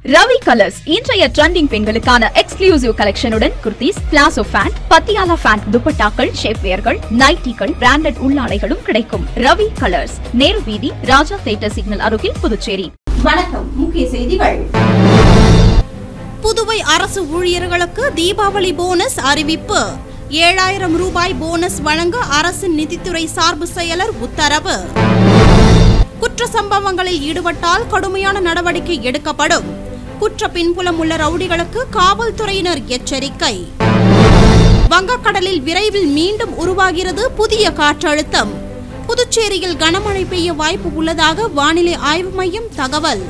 Ravi colours இன்றைய trending பெண்களுக்கான exclusive கலெக்ஷனுடன் kurtis palazzo pant Patiala pant துப்பட்டாக்கள் ஷேப்வேர்கள் நைட்டிகள் பிராண்டட் உள்ளாடைகளும் கிடைக்கும் ரவி கலர்ஸ் நேரு வீதி ராஜா தேட்டர் சிக்னல் அருகில் புதுச்சேரி வணக்கம் முக்கிய செய்திகள் புதுவை அரசு ஊழியர்களுக்கு தீபாவளி போனஸ் அறிவிப்பு ஏழாயிரம் ரூபாய் போனஸ் வழங்க அரசின் நிதித்துறை சார்பு செயலர் உத்தரவு குற்ற சம்பவங்களில் ஈடுபட்டால் கடுமையான நடவடிக்கை எடுக்கப்படும் குற்ற பின்புலம் உள்ள ரவுடிகளுக்கு காவல்துறையினர் எச்சரிக்கை வங்கக்கடலில் விரைவில் மீண்டும் உருவாகிறது புதிய காற்றழுத்தம் புதுச்சேரியில் கனமழை பெய்ய வாய்ப்பு உள்ளதாக வானிலை ஆய்வு மையம் தகவல்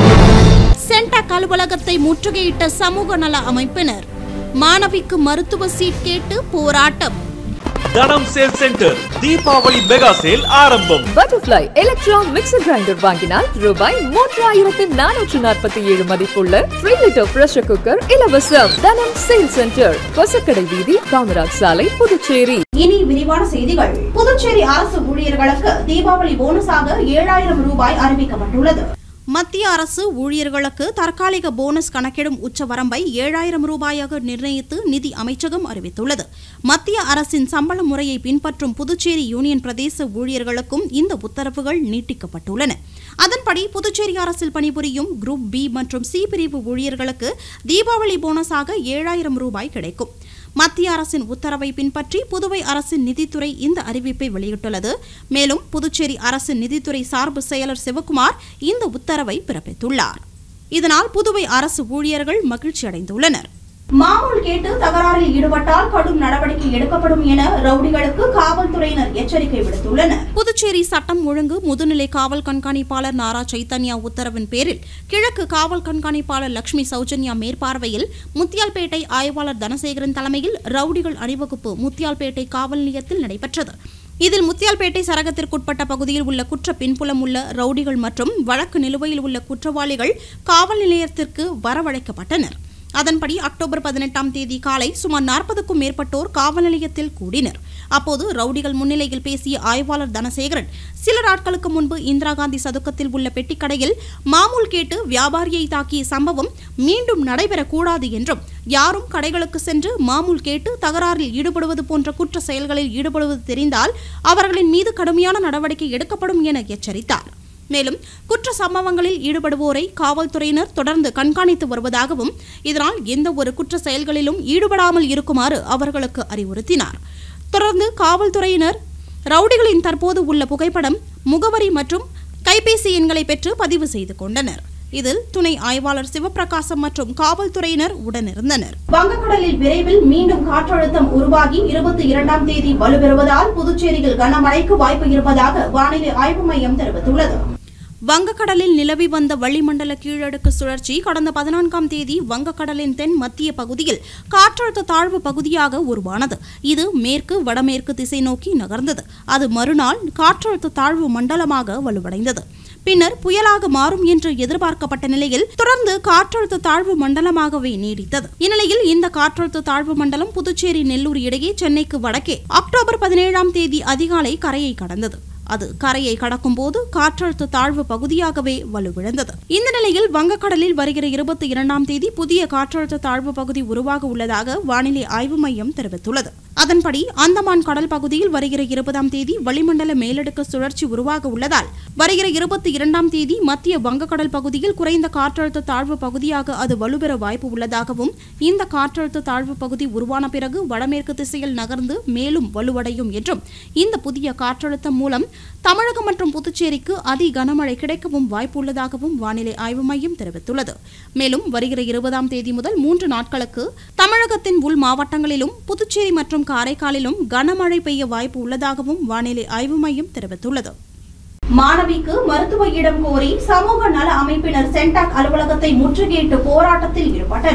சென்டாக் அலுவலகத்தை முற்றுகையிட்ட சமூக நல அமைப்பினர் மாணவிக்கு மருத்துவ சீட் கேட்டு போராட்டம் தனம் sale centre Deepavali mega sale ஆரம்பம் பட்டர்ஃப்ளை எலக்ட்ரான் மிக்சர் கிரைண்டர் வாங்கினால் ரூபாய் மூன்றாயிரத்தி நானூற்று நாற்பத்தி ஏழு மதிப்புள்ள த்ரீ லிட்டர் பிரஷர் குக்கர் இலவசம் தனம் சேல் சென்டர் கொசக்கடை வீதி காமராஜ் சாலை புதுச்சேரி இனி விரிவான செய்திகள் புதுச்சேரி அரசு ஊழியர்களுக்கு தீபாவளி போனஸாக ஏழாயிரம் ரூபாய் அறிவிக்கப்பட்டுள்ளது மத்திய அரசு ஊழியர்களுக்கு தற்காலிக போனஸ் கணக்கிடும் உச்சவரம்பை ஏழாயிரம் ரூபாயாக நிர்ணயித்து நிதி அமைச்சகம் அறிவித்துள்ளது மத்திய அரசின் சம்பள முறையை பின்பற்றும் புதுச்சேரி யூனியன் பிரதேச ஊழியர்களுக்கும் இந்த உத்தரவுகள் நீட்டிக்கப்பட்டுள்ளன அதன்படி புதுச்சேரி அரசில் பணிபுரியும் குரூப் பி மற்றும் சி பிரிவு ஊழியர்களுக்கு தீபாவளி போனஸாக ஏழாயிரம் ரூபாய் கிடைக்கும் மத்திய அரசின் உத்தரவை பின்பற்றி புதுவை அரசின் நிதித்துறை இந்த அறிவிப்பை வெளியிட்டுள்ளது மேலும் புதுச்சேரி அரசின் நிதித்துறை சார்பு செயலர் சிவகுமார் இந்த உத்தரவை பிறப்பித்துள்ளார் இதனால் புதுவை அரசு ஊழியர்கள் மகிழ்ச்சி அடைந்துள்ளனர் மாமூல் கேட்டு தகராறில் ஈடுபட்டால் கடும் நடவடிக்கை எடுக்கப்படும் என ரவுடிகளுக்கு காவல்துறையினர் எச்சரிக்கை விடுத்துள்ளனர் புதுச்சேரி சட்டம் ஒழுங்கு முதுநிலை காவல் கண்காணிப்பாளர் நாரா சைத்தன்யா உத்தரவின் பேரில் கிழக்கு காவல் கண்காணிப்பாளர் லட்சுமி சௌஜன்யா மேற்பார்வையில் முத்தியால்பேட்டை ஆய்வாளர் தனசேகரன் தலைமையில் ரவுடிகள் அணிவகுப்பு முத்தியால்பேட்டை காவல் நிலையத்தில் நடைபெற்றது இதில் முத்தியால்பேட்டை சரகத்திற்குட்பட்ட பகுதியில் உள்ள குற்ற பின்புலம் உள்ள ரவுடிகள் மற்றும் வழக்கு நிலுவையில் உள்ள குற்றவாளிகள் காவல் நிலையத்திற்கு வரவழைக்கப்பட்டனர் அதன்படி அக்டோபர் பதினெட்டாம் தேதி காலை சுமார் நாற்பதுக்கும் மேற்பட்டோர் காவல் நிலையத்தில் கூடினர் அப்போது ரவுடிகள் முன்னிலையில் பேசிய ஆய்வாளர் தனசேகரன் சில நாட்களுக்கு முன்பு இந்திரா காந்தி சதுக்கத்தில் உள்ள பெட்டிக்கடையில் மாமூல் கேட்டு வியாபாரியை தாக்கிய சம்பவம் மீண்டும் நடைபெறக்கூடாது என்றும் யாரும் கடைகளுக்கு சென்று மாமூல் கேட்டு தகராறில் ஈடுபடுவது போன்ற குற்ற செயல்களில் ஈடுபடுவது தெரிந்தால் அவர்களின் மீது கடுமையான நடவடிக்கை எடுக்கப்படும் என எச்சரித்தார் மேலும் குற்ற சம்பவங்களில் ஈடுபடுவோரை காவல்துறையினர் தொடர்ந்து கண்காணித்து வருவதாகவும் இதனால் எந்த ஒரு குற்ற செயல்களிலும் ஈடுபடாமல் இருக்குமாறு அவர்களுக்கு அறிவுறுத்தினார் தொடர்ந்து காவல்துறையினர் ரவுடிகளின் தற்போது உள்ள புகைப்படம் முகவரி மற்றும் கைபேசி எண்களை பெற்று பதிவு செய்து கொண்டனர் இதில் துணை ஆய்வாளர் சிவபிரகாசம் மற்றும் காவல்துறையினர் உடனிருந்தனர் வங்கக்கடலில் விரைவில் மீண்டும் காற்றழுத்தம் உருவாகி இருபத்தி இரண்டாம் தேதி வலுப்பெறுவதால் புதுச்சேரியில் கனமழைக்கு வாய்ப்பு இருப்பதாக வானிலை ஆய்வு மையம் தெரிவித்துள்ளது வங்கக்கடலில் நிலவி வந்த வளிமண்டல கீழடுக்கு சுழற்சி கடந்த பதினான்காம் தேதி வங்கக்கடலின் தென் மத்திய பகுதியில் காற்றழுத்த தாழ்வு பகுதியாக உருவானது இது மேற்கு வடமேற்கு திசை நோக்கி நகர்ந்தது அது மறுநாள் காற்றழுத்த தாழ்வு மண்டலமாக வலுவடைந்தது பின்னர் புயலாக மாறும் என்று எதிர்பார்க்கப்பட்ட நிலையில் தொடர்ந்து காற்றழுத்த தாழ்வு மண்டலமாகவே நீடித்தது இந்நிலையில் இந்த காற்றழுத்த தாழ்வு மண்டலம் புதுச்சேரி நெல்லூர் இடையே சென்னைக்கு வடக்கே அக்டோபர் பதினேழாம் தேதி அதிகாலை கரையை கடந்தது அது கரையை கடக்கும் போது காற்றழுத்த தாழ்வு பகுதியாகவே வலுவிழந்தது இந்த நிலையில் வங்கக்கடலில் வருகிற இருபத்தி இரண்டாம் தேதி புதிய காற்றழுத்த தாழ்வு பகுதி உருவாக உள்ளதாக வானிலை ஆய்வு மையம் தெரிவித்துள்ளது அதன்படி அந்தமான் கடல் பகுதியில் வருகிற இருபதாம் தேதி வளிமண்டல மேலடுக்கு சுழற்சி உருவாக உள்ளதால் வருகிற இருபத்தி இரண்டாம் தேதி மத்திய வங்கக்கடல் பகுதியில் குறைந்த காற்றழுத்த தாழ்வு பகுதியாக அது வலுப்பெற வாய்ப்பு உள்ளதாகவும் இந்த காற்றழுத்த தாழ்வு பகுதி உருவான பிறகு வடமேற்கு திசையில் நகர்ந்து மேலும் வலுவடையும் என்றும் இந்த புதிய காற்றழுத்தம் மூலம் தமிழகம் மற்றும் புதுச்சேரிக்கு அதி கனமழை கிடைக்கவும் வாய்ப்புள்ளதாகவும் வானிலை ஆய்வு மையம் தெரிவித்துள்ளது மேலும் வருகிற இருபதாம் தேதி முதல் மூன்று நாட்களுக்கு தமிழகத்தின் உள் மாவட்டங்களிலும் புதுச்சேரி மற்றும் காரைக்காலிலும் கனமழை பெய்ய வாய்ப்பு உள்ளதாகவும் வானிலை ஆய்வு மையம் தெரிவித்துள்ளது மாணவிக்கு மருத்துவ இடம் கோரி சமூக நல அமைப்பினர் சென்டாக் அலுவலகத்தை முற்றுகையிட்டு போராட்டத்தில் ஈடுபட்டனர்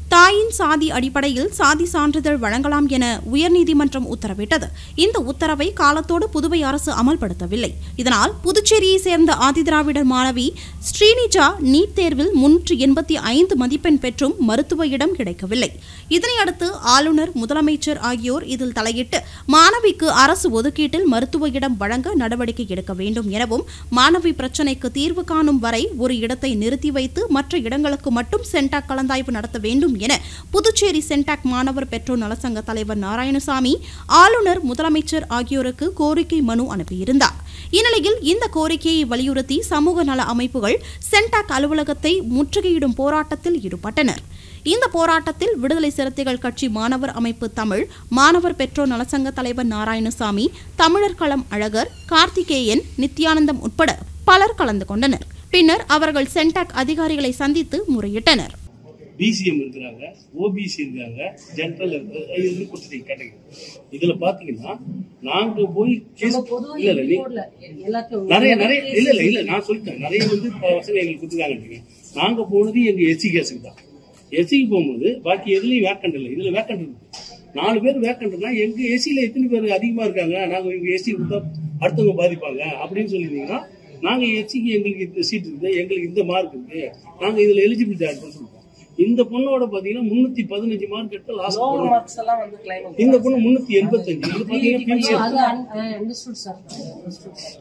தாயின் சாதி அடிப்படையில் சாதி சான்றிதழ் வழங்கலாம் என உயர்நீதிமன்றம் உத்தரவிட்டது இந்த உத்தரவை காலத்தோடு புதுவை அரசு அமல்படுத்தவில்லை இதனால் புதுச்சேரியை சேர்ந்த ஆதிதிராவிடர் மாணவி ஸ்ரீனிஜா நீட் தேர்வில் முன்னூற்று எண்பத்தி ஐந்து மதிப்பெண் பெற்றும் மருத்துவ இடம் கிடைக்கவில்லை இதனையடுத்து ஆளுநர் முதலமைச்சர் ஆகியோர் இதில் தலையிட்டு மாணவிக்கு அரசு ஒதுக்கீட்டில் மருத்துவ இடம் வழங்க நடவடிக்கை எடுக்க வேண்டும் எனவும் மாணவி பிரச்சினைக்கு தீர்வு காணும் வரை ஒரு இடத்தை நிறுத்தி வைத்து மற்ற இடங்களுக்கு மட்டும் சென்டாக் கலந்தாய்வு நடத்த வேண்டும் என புதுச்சேரி சென்டாக் மாணவர் பெற்றோர் நலசங்க தலைவர் நாராயணசாமி ஆளுநர் முதலமைச்சர் ஆகியோருக்கு கோரிக்கை மனு அனுப்பியிருந்தார் இந்நிலையில் இந்த கோரிக்கையை வலியுறுத்தி சமூக நல அமைப்புகள் சென்டாக் அலுவலகத்தை முற்றுகையிடும் போராட்டத்தில் ஈடுபட்டனர் இந்த போராட்டத்தில் விடுதலை சிறுத்தைகள் கட்சி மாணவர் அமைப்பு தமிழ் மாணவர் பெற்றோர் நலசங்க தலைவர் நாராயணசாமி தமிழர் களம் அழகர் கார்த்திகேயன் நித்யானந்தம் உட்பட பலர் கலந்து கொண்டனர் பின்னர் அவர்கள் சென்டாக் அதிகாரிகளை சந்தித்து முறையிட்டனர் பிசிஎம் இருக்கிறாங்க ஓபிசி இருக்காங்க ஜென்ரல் இருக்கு இது வந்து கொடுத்துட்டீங்க கேட்டகரி இதுல பாத்தீங்கன்னா நாங்க போய் கேஸ் இல்ல இல்ல நீ நிறைய நிறைய இல்ல இல்ல இல்ல நான் சொல்லிட்டேன் நிறைய வந்து ப- வசதி எங்களுக்கு கொடுத்துருக்காங்க நாங்க போனது எங்க எஸ்சி கேஸுக்கு தான் எஸ்சிக்கு போகும்போது பாக்கி எதுலயும் வேக்கண்ட் இல்லை இதுல வேக்கண்ட் இருக்கு நாலு பேர் வேக்கண்ட்னா எங்க எஸ்சியில எத்தனை பேர் அதிகமா இருக்காங்க நாங்க எங்க எஸ்சி கொடுத்தா அடுத்தவங்க பாதிப்பாங்க அப்படின்னு சொல்லியிருந்தீங்கன்னா நாங்க எஸ்சிக்கு எங்களுக்கு இந்த சீட் இருக்குது எங்களுக்கு இந்த மார்க் இருக்கு நாங்க இதுல எலிஜிபிலிட்டி ஆயிருக்கோம்னு சொல்லுவோம் இந்த பொண்ணோட பாத்தீங்கன்னா முன்னூத்தி பதினஞ்சு மார்க் எடுத்து லாஸ்ட் பொண்ணு மார்க்ஸ் எல்லாம் வந்து கிளைம் இந்த பொண்ணு முன்னூத்தி எண்பத்தஞ்சு இது பாத்தீங்கன்னா PCM. அது understood sir understood sir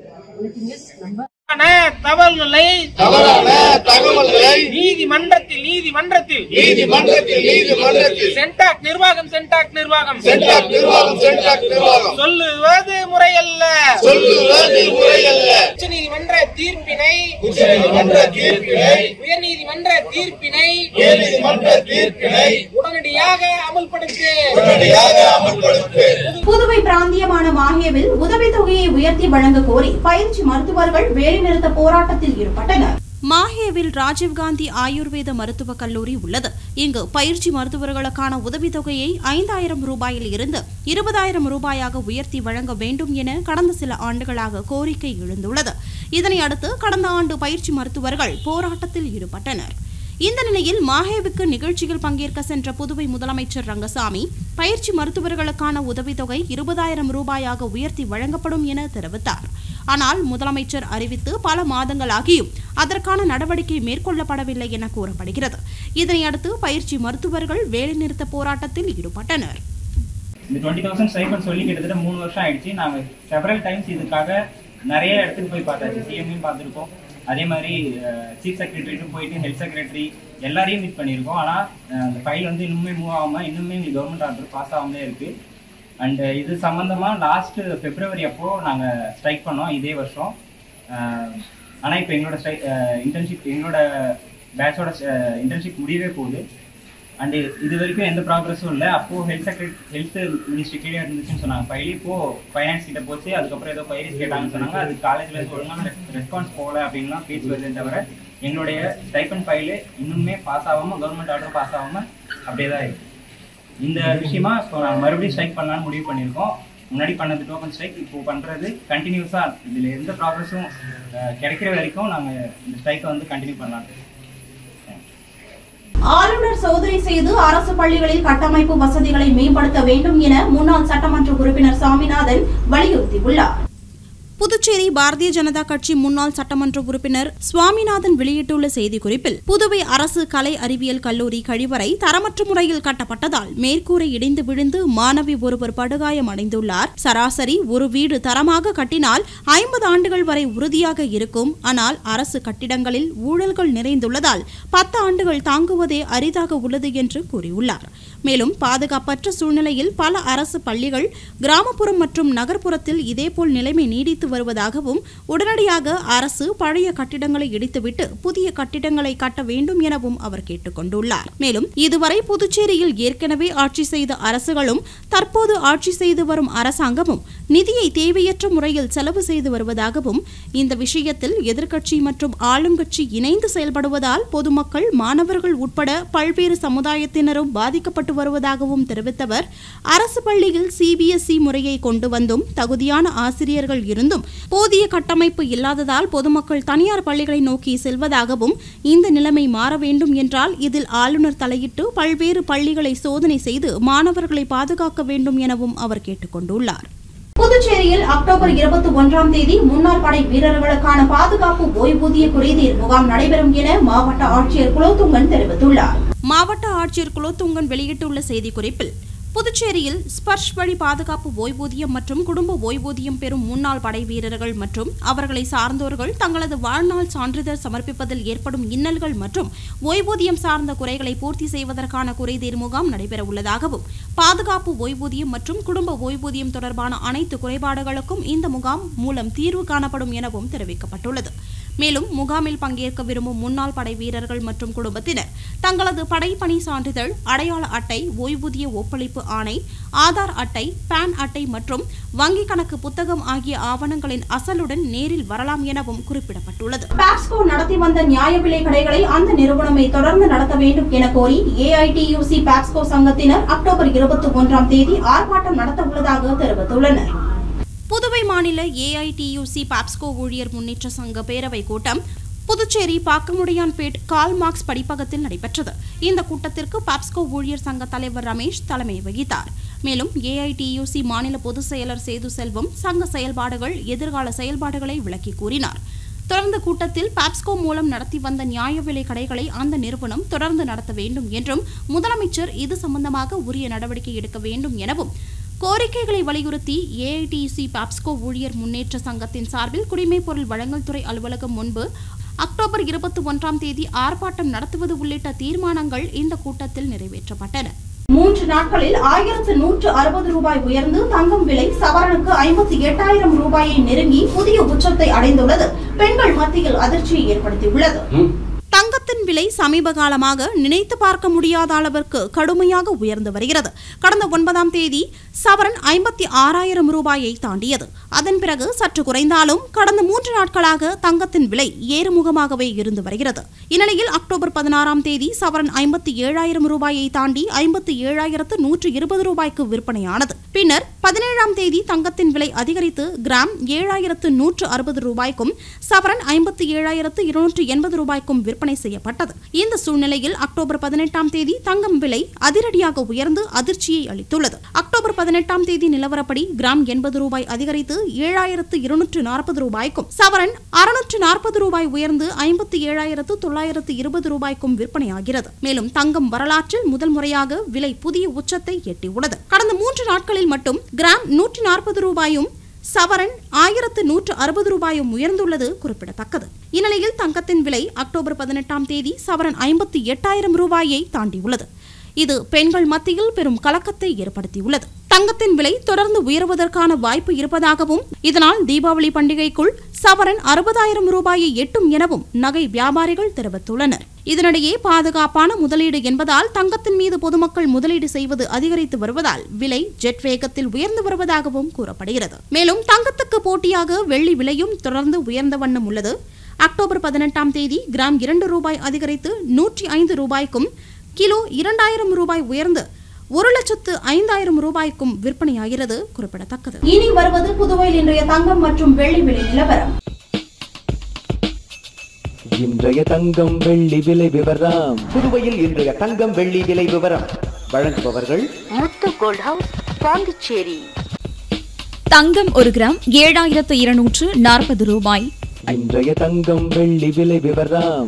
okay நம்ம தகவல்களை தவறான தகவல்களை நீதிமன்றத்தில் நீதிமன்றத்தில் நீதிமன்றத்தில் நீதிமன்றத்தில் சென்டாக் நிர்வாகம் சென்டாக் நிர்வாகம் சென்டாக் நிர்வாகம் சென்டாக் நிர்வாகம் சொல்லுவது முறையல்ல சொல்லுவது முறையல்ல உச்ச நீதிமன்ற தீர்ப்பினை உச்சநீதிமன்ற தீர்ப்பினை உயர்நீதிமன்ற தீர்ப்பினை உயர்நீதிமன்ற தீர்ப்பினை உடனடியாக அமல்படுத்து உடனடியாக அமல்படுத்து புதுவை பிராந்தியமான மாஹேவில் உதவித்தொகையை உயர்த்தி வழங்க கோரி பயிற்சி மருத்துவர்கள் வேலைநிறுத்த போராட்டத்தில் ஈடுபட்டனர் மாஹேவில் ராஜீவ்காந்தி ஆயுர்வேத மருத்துவக் கல்லூரி உள்ளது இங்கு பயிற்சி மருத்துவர்களுக்கான உதவித்தொகையை ஐந்தாயிரம் ரூபாயில் இருந்து இருபதாயிரம் ரூபாயாக உயர்த்தி வழங்க வேண்டும் என கடந்த சில ஆண்டுகளாக கோரிக்கை எழுந்துள்ளது இதனை அடுத்து கடந்த ஆண்டு பயிற்சி மருத்துவர்கள் போராட்டத்தில் ஈடுபட்டனர் இந்த நிலையில் மாஹேவுக்கு நிகழ்ச்சியில் பங்கேற்க சென்ற புதுவை முதலமைச்சர் ரங்கசாமி பயிற்சி மருத்துவர்களுக்கான உதவித்தொகை இருபதாயிரம் ரூபாயாக உயர்த்தி வழங்கப்படும் என தெரிவித்தார் ஆனால் முதலமைச்சர் அறிவித்து பல மாதங்களாகியும் அதற்கான நடவடிக்கை மேற்கொள்ளப்படவில்லை என கூறப்படுகிறது இதனையடுத்து பயிற்சி மருத்துவர்கள் வேலைநிறுத்த போராட்டத்தில் ஈடுபட்டனர் இந்த டுவெண்ட்டி தௌசண்ட் ஸ்டைஃபன் சொல்லி கிட்டத்தட்ட மூணு வருஷம் ஆயிடுச்சு நாங்கள் செவரல் டைம்ஸ் இதுக்காக நிறைய இடத்துக்கு போய் பார்த்தாச்சு சிஎம்ஐயும் பார்த்துருக்கோம் அதே மாதிரி சீஃப் செக்ரட்டரிட்டும் போயிட்டு ஹெல்த் செக்ரட்டரி எல்லாரையும் மீட் பண்ணியிருக்கோம் ஆனால் அந்த ஃபைல் வந்து இன்னுமே மூவ் ஆகாமல் இன்னுமே எங்களுக்கு கவர்மெண்ட் ஆர்டர் பாஸ் ஆகாமலே இருக்குது அண்ட் இது சம்மந்தமாக லாஸ்ட் பிப்ரவரி அப்போ நாங்கள் ஸ்ட்ரைக் பண்ணோம் இதே வருஷம் ஆனால் இப்போ எங்களோட ஸ்ட்ரை இன்டர்ன்ஷிப் எங்களோட பேட்சோட இன்டர்ன்ஷிப் முடியவே போகுது அண்ட் இது வரைக்கும் எந்த ப்ராக்ரஸும் இல்லை அப்போ ஹெல்த் செக்ரட்டரி ஹெல்த் மினிஸ்ட்ரி கீழே இருந்துச்சுன்னு சொன்னாங்க ஃபைல் இப்போ ஃபைனான்ஸ் கிட்ட போச்சு அதுக்கப்புறம் ஏதோ பயிரிஸ் கேட்டாங்கன்னு சொன்னாங்க அது காலேஜ்ல இருந்து ஒழுங்கான ரெஸ்பான்ஸ் போகல அப்படின்லாம் பேச்சு வருதே தவிர எங்களுடைய ஸ்டைப்பன் ஃபைலு இன்னுமே பாஸ் ஆகாம கவர்மெண்ட் ஆர்டர் பாஸ் ஆகாம அப்படியே தான் இருக்கு இந்த விஷயமா இப்போ நான் மறுபடியும் ஸ்ட்ரைக் பண்ணலாம்னு முடிவு பண்ணியிருக்கோம் முன்னாடி பண்ணது டோக்கன் ஸ்ட்ரைக் இப்போ பண்றது கண்டினியூஸா இதுல எந்த ப்ராக்ரஸும் கிடைக்கிற வரைக்கும் நாங்க இந்த ஸ்ட்ரைக்கை வந்து கண்டினியூ பண்ணலாம் ஆளுநர் சோதனை செய்து அரசு பள்ளிகளில் கட்டமைப்பு வசதிகளை மேம்படுத்த வேண்டும் என முன்னாள் சட்டமன்ற உறுப்பினர் சாமிநாதன் வலியுறுத்தியுள்ளார் புதுச்சேரி பாரதிய ஜனதா கட்சி முன்னாள் சட்டமன்ற உறுப்பினர் சுவாமிநாதன் வெளியிட்டுள்ள செய்திக்குறிப்பில் புதுவை அரசு கலை அறிவியல் கல்லூரி கழிவறை தரமற்ற முறையில் கட்டப்பட்டதால் மேற்கூரை இடிந்து விழுந்து மாணவி ஒருவர் படுகாயம் அடைந்துள்ளார் சராசரி ஒரு வீடு தரமாக கட்டினால் ஐம்பது ஆண்டுகள் வரை உறுதியாக இருக்கும் ஆனால் அரசு கட்டிடங்களில் ஊழல்கள் நிறைந்துள்ளதால் பத்து ஆண்டுகள் தாங்குவதே அரிதாக உள்ளது என்று கூறியுள்ளார் மேலும் பாதுகாப்பற்ற சூழ்நிலையில் பல அரசு பள்ளிகள் கிராமப்புறம் மற்றும் நகர்ப்புறத்தில் இதேபோல் நிலைமை நீடித்து வருவதாகவும் உடனடியாக அரசு பழைய கட்டிடங்களை இடித்துவிட்டு புதிய கட்டிடங்களை கட்ட வேண்டும் எனவும் அவர் கேட்டுக்கொண்டுள்ளார் மேலும் இதுவரை புதுச்சேரியில் ஏற்கனவே ஆட்சி செய்த அரசுகளும் தற்போது ஆட்சி செய்து வரும் அரசாங்கமும் நிதியை தேவையற்ற முறையில் செலவு செய்து வருவதாகவும் இந்த விஷயத்தில் எதிர்க்கட்சி மற்றும் ஆளுங்கட்சி இணைந்து செயல்படுவதால் பொதுமக்கள் மாணவர்கள் உட்பட பல்வேறு சமுதாயத்தினரும் பாதிக்கப்பட்டு வருவதாகவும் தெரிவித்தவர் அரசு பள்ளியில் சிபிஎஸ்இ முறையை கொண்டு வந்தும் தகுதியான ஆசிரியர்கள் இருந்தும் என்றும் போதிய கட்டமைப்பு இல்லாததால் பொதுமக்கள் தனியார் பள்ளிகளை நோக்கி செல்வதாகவும் இந்த நிலைமை மாற வேண்டும் என்றால் இதில் ஆளுநர் தலையிட்டு பல்வேறு பள்ளிகளை சோதனை செய்து மாணவர்களை பாதுகாக்க வேண்டும் எனவும் அவர் கேட்டுக்கொண்டுள்ளார் புதுச்சேரியில் அக்டோபர் இருபத்தி ஒன்றாம் தேதி முன்னாள் படை வீரர்களுக்கான பாதுகாப்பு ஓய்வூதிய குறைதீர் முகாம் நடைபெறும் என மாவட்ட ஆட்சியர் குலோத்துங்கன் தெரிவித்துள்ளார் மாவட்ட ஆட்சியர் குலோத்துங்கன் வெளியிட்டுள்ள செய்திக்குறிப்பில் புதுச்சேரியில் ஸ்பர்ஷ் வழி பாதுகாப்பு ஓய்வூதியம் மற்றும் குடும்ப ஓய்வூதியம் பெறும் முன்னாள் படை வீரர்கள் மற்றும் அவர்களை சார்ந்தோர்கள் தங்களது வாழ்நாள் சான்றிதழ் சமர்ப்பிப்பதில் ஏற்படும் இன்னல்கள் மற்றும் ஓய்வூதியம் சார்ந்த குறைகளை பூர்த்தி செய்வதற்கான குறைதீர் முகாம் நடைபெற உள்ளதாகவும் பாதுகாப்பு ஓய்வூதியம் மற்றும் குடும்ப ஓய்வூதியம் தொடர்பான அனைத்து குறைபாடுகளுக்கும் இந்த முகாம் மூலம் தீர்வு காணப்படும் எனவும் தெரிவிக்கப்பட்டுள்ளது மேலும் முகாமில் பங்கேற்க விரும்பும் முன்னாள் படை வீரர்கள் மற்றும் குடும்பத்தினர் தங்களது படை பணி சான்றிதழ் அடையாள அட்டை ஓய்வூதிய ஒப்பளிப்பு ஆணை ஆதார் அட்டை பான் அட்டை மற்றும் வங்கிக் கணக்கு புத்தகம் ஆகிய ஆவணங்களின் அசலுடன் நேரில் வரலாம் எனவும் குறிப்பிடப்பட்டுள்ளது பாப்ஸ்கோ நடத்தி வந்த நியாய விலை கடைகளை அந்த நிறுவனமே தொடர்ந்து நடத்த வேண்டும் என கோரி ஏஐடியூசி பாப்ஸ்கோ சங்கத்தினர் அக்டோபர் இருபத்தி ஒன்றாம் தேதி ஆர்ப்பாட்டம் நடத்த உள்ளதாக தெரிவித்துள்ளனர் புதுவை மாநில ஏஐடியூசி பாப்ஸ்கோ ஊழியர் முன்னேற்ற சங்க பேரவை கூட்டம் புதுச்சேரி பாக்கமுடையான்பேட் கால் மார்க்ஸ் படிப்பகத்தில் நடைபெற்றது இந்த கூட்டத்திற்கு பாப்ஸ்கோ ஊழியர் சங்க தலைவர் ரமேஷ் தலைமை வகித்தார் மேலும் ஏஐடியூசி மாநில பொதுச் செயலர் சேது செல்வம் சங்க செயல்பாடுகள் எதிர்கால செயல்பாடுகளை விளக்கி கூறினார் தொடர்ந்து கூட்டத்தில் பாப்ஸ்கோ மூலம் நடத்தி வந்த நியாய விலை கடைகளை அந்த நிறுவனம் தொடர்ந்து நடத்த வேண்டும் என்றும் முதலமைச்சர் இது சம்பந்தமாக உரிய நடவடிக்கை எடுக்க வேண்டும் எனவும் கோரிக்கைகளை வலியுறுத்தி ஏஐடிசி பாப்ஸ்கோ ஊழியர் முன்னேற்ற சங்கத்தின் சார்பில் குடிமைப் பொருள் வழங்கல் துறை அலுவலகம் முன்பு அக்டோபர் இருபத்தி ஒன்றாம் தேதி ஆர்ப்பாட்டம் நடத்துவது உள்ளிட்ட தீர்மானங்கள் இந்த கூட்டத்தில் நிறைவேற்றப்பட்டன மூன்று நாட்களில் ஆயிரத்து நூற்று அறுபது ரூபாய் உயர்ந்து தங்கம் விலை சவரனுக்கு ஐம்பத்தி எட்டாயிரம் ரூபாயை நெருங்கி புதிய உச்சத்தை அடைந்துள்ளது பெண்கள் மத்தியில் அதிர்ச்சியை ஏற்படுத்தியுள்ளது தங்கத்தின் விலை சமீப காலமாக நினைத்து பார்க்க முடியாத அளவிற்கு கடுமையாக உயர்ந்து வருகிறது கடந்த ஒன்பதாம் தேதி சவரன் ஐம்பத்தி ஆறாயிரம் ரூபாயை தாண்டியது அதன் பிறகு சற்று குறைந்தாலும் கடந்த மூன்று நாட்களாக தங்கத்தின் விலை ஏறுமுகமாகவே இருந்து வருகிறது இந்நிலையில் அக்டோபர் பதினாறாம் தேதி சவரன் ஐம்பத்தி ஏழாயிரம் ரூபாயை தாண்டி ஐம்பத்தி ஏழாயிரத்து நூற்று இருபது ரூபாய்க்கு விற்பனையானது பின்னர் பதினேழாம் தேதி தங்கத்தின் விலை அதிகரித்து கிராம் ஏழாயிரத்து நூற்று அறுபது ரூபாய்க்கும் சவரன் ஐம்பத்தி ஏழாயிரத்து இருநூற்று எண்பது ரூபாய்க்கும் விற்பனை செய்யப்பட்டது இந்த சூழ்நிலையில் அக்டோபர் பதினெட்டாம் தேதி தங்கம் விலை அதிரடியாக உயர்ந்து அதிர்ச்சியை அளித்துள்ளது அக்டோபர் பதினெட்டாம் தேதி நிலவரப்படி கிராம் எண்பது ரூபாய் அதிகரித்து ஏழாயிரத்து இருநூற்று நாற்பது ரூபாய்க்கும் சவரன் அறுநூற்று நாற்பது ரூபாய் உயர்ந்து ஐம்பத்தி ஏழாயிரத்து தொள்ளாயிரத்து இருபது ரூபாய்க்கும் விற்பனையாகிறது மேலும் தங்கம் வரலாற்றில் முதல் முறையாக விலை புதிய உச்சத்தை எட்டியுள்ளது கடந்த மூன்று நாட்களில் மட்டும் கிராம் நூற்றி நாற்பது ரூபாயும் சவரன் ஆயிரத்து நூற்று அறுபது ரூபாயும் உயர்ந்துள்ளது குறிப்பிடத்தக்கது இந்நிலையில் தங்கத்தின் விலை அக்டோபர் பதினெட்டாம் தேதி சவரன் ஐம்பத்தி எட்டாயிரம் ரூபாயை தாண்டியுள்ளது இது பெண்கள் மத்தியில் பெரும் கலக்கத்தை ஏற்படுத்தியுள்ளது தங்கத்தின் விலை தொடர்ந்து உயர்வதற்கான வாய்ப்பு இருப்பதாகவும் இதனால் தீபாவளி பண்டிகைக்குள் சவரன் அறுபதாயிரம் ரூபாயை எட்டும் எனவும் நகை வியாபாரிகள் தெரிவித்துள்ளனர் இதனிடையே பாதுகாப்பான முதலீடு என்பதால் தங்கத்தின் மீது பொதுமக்கள் முதலீடு செய்வது அதிகரித்து வருவதால் விலை ஜெட் வேகத்தில் உயர்ந்து வருவதாகவும் கூறப்படுகிறது மேலும் தங்கத்துக்கு போட்டியாக வெள்ளி விலையும் தொடர்ந்து உயர்ந்த வண்ணம் உள்ளது அக்டோபர் பதினெட்டாம் தேதி கிராம் இரண்டு ரூபாய் அதிகரித்து நூற்றி ஐந்து ரூபாய்க்கும் கிலோ இரண்டாயிரம் ரூபாய் உயர்ந்து ஒரு லட்சத்து ஐந்தாயிரம் ரூபாய்க்கும் விற்பனையாகிறது குறிப்பிடத்தக்கது இனி வருவது புதுவையில் இன்றைய தங்கம் மற்றும் வெள்ளி விலை நிலவரம் இன்றைய தங்கம் வெள்ளி விலை விவரம் புதுவையில் இன்றைய தங்கம் வெள்ளி விலை விவரம் வழங்குபவர்கள் முத்து கோல்ட் ஹவுஸ் பாண்டிச்சேரி தங்கம் ஒரு கிராம் ஏழாயிரத்து இருநூற்று நாற்பது ரூபாய் இன்றைய தங்கம் வெள்ளி விலை விவரம்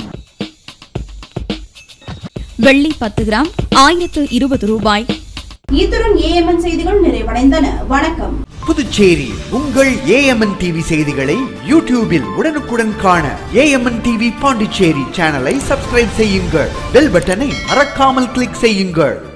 வெள்ளி பத்து கிராம் ஆயிரத்து இருபது ரூபாய் இத்துடன் ஏஎம்என் செய்திகள் நிறைவடைந்தன வணக்கம் புதுச்சேரி உங்கள் ஏஎம்என் டிவி செய்திகளை யூடியூபில் உடனுக்குடன் காண ஏஎம்என் டிவி பாண்டிச்சேரி சேனலை சப்ஸ்கிரைப் செய்யுங்கள் பெல் பட்டனை மறக்காமல் கிளிக் செய்யுங்கள்